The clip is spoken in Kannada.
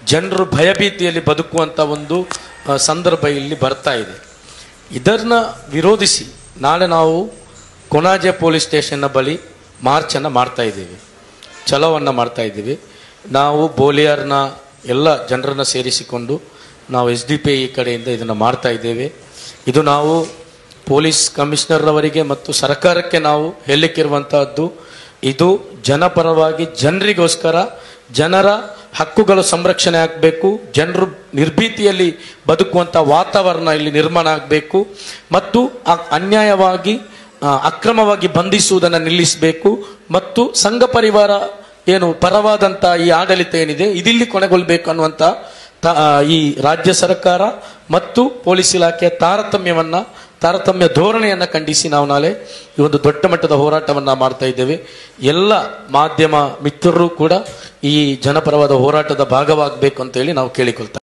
ಜನರು ಭಯಭೀತಿಯಲ್ಲಿ ಬದುಕುವಂಥ ಒಂದು ಆ, ಸಂದರ್ಭ ಇಲ್ಲಿ ಬರ್ತಾ ಇದೆ ಇದನ್ನ ವಿರೋಧಿಸಿ ನಾಳೆ ನಾವು ಕೊಣಾಜೆ ಪೊಲೀಸ್ ಸ್ಟೇಷನ್ನ ಬಳಿ ಮಾರ್ಚನ್ನು ಮಾಡ್ತಾ ಇದ್ದೀವಿ ಛಲವನ್ನು ಮಾಡ್ತಾ ಇದ್ದೀವಿ ನಾವು ಬೋಲಿಯಾರ್ನ ಎಲ್ಲ ಜನರನ್ನು ಸೇರಿಸಿಕೊಂಡು ನಾವು ಎಸ್ ಡಿ ಪಿ ಐ ಕಡೆಯಿಂದ ಇದನ್ನು ಮಾಡ್ತಾ ಇದ್ದೇವೆ ಇದು ನಾವು ಪೊಲೀಸ್ ಕಮಿಷನರ್ ಅವರಿಗೆ ಮತ್ತು ಸರ್ಕಾರಕ್ಕೆ ನಾವು ಹೇಳಲಿಕ್ಕಿರುವಂತಹದ್ದು ಇದು ಜನಪರವಾಗಿ ಜನರಿಗೋಸ್ಕರ ಜನರ ಹಕ್ಕುಗಳು ಸಂರಕ್ಷಣೆ ಆಗಬೇಕು ಜನರು ನಿರ್ಭೀತಿಯಲ್ಲಿ ಬದುಕುವಂಥ ವಾತಾವರಣ ಇಲ್ಲಿ ನಿರ್ಮಾಣ ಆಗಬೇಕು ಮತ್ತು ಅ- ಅನ್ಯಾಯವಾಗಿ ಆ, ಅಕ್ರಮವಾಗಿ ಬಂಧಿಸುವುದನ್ನು ನಿಲ್ಲಿಸಬೇಕು ಮತ್ತು ಸಂಘ ಪರಿವಾರ ಏನು ಪರವಾದಂಥ ಈ ಆಡಳಿತ ಏನಿದೆ ಇದಿಲ್ಲಿ ಕೊನೆಗೊಳ್ಳಬೇಕು ಅನ್ನುವಂಥ ತ- ಆ, ಈ ರಾಜ್ಯ ಸರ್ಕಾರ ಮತ್ತು ಪೊಲೀಸ್ ಇಲಾಖೆಯ ತಾರತಮ್ಯವನ್ನ ತಾರತಮ್ಯ ಧೋರಣೆಯನ್ನು ಖಂಡಿಸಿ ನಾವು ನಾಳೆ ಈ ಒಂದು ದೊಡ್ಡ ಮಟ್ಟದ ಹೋರಾಟವನ್ನ ಮಾಡ್ತಾ ಇದ್ದೇವೆ ಎಲ್ಲ ಮಾಧ್ಯಮ ಮಿತ್ರರು ಕೂಡ ಈ ಜನಪರವಾದ ಹೋರಾಟದ ಭಾಗವಾಗಬೇಕು ಅಂತ ಹೇಳಿ ನಾವು ಕೇಳಿಕೊಳ್ತಾ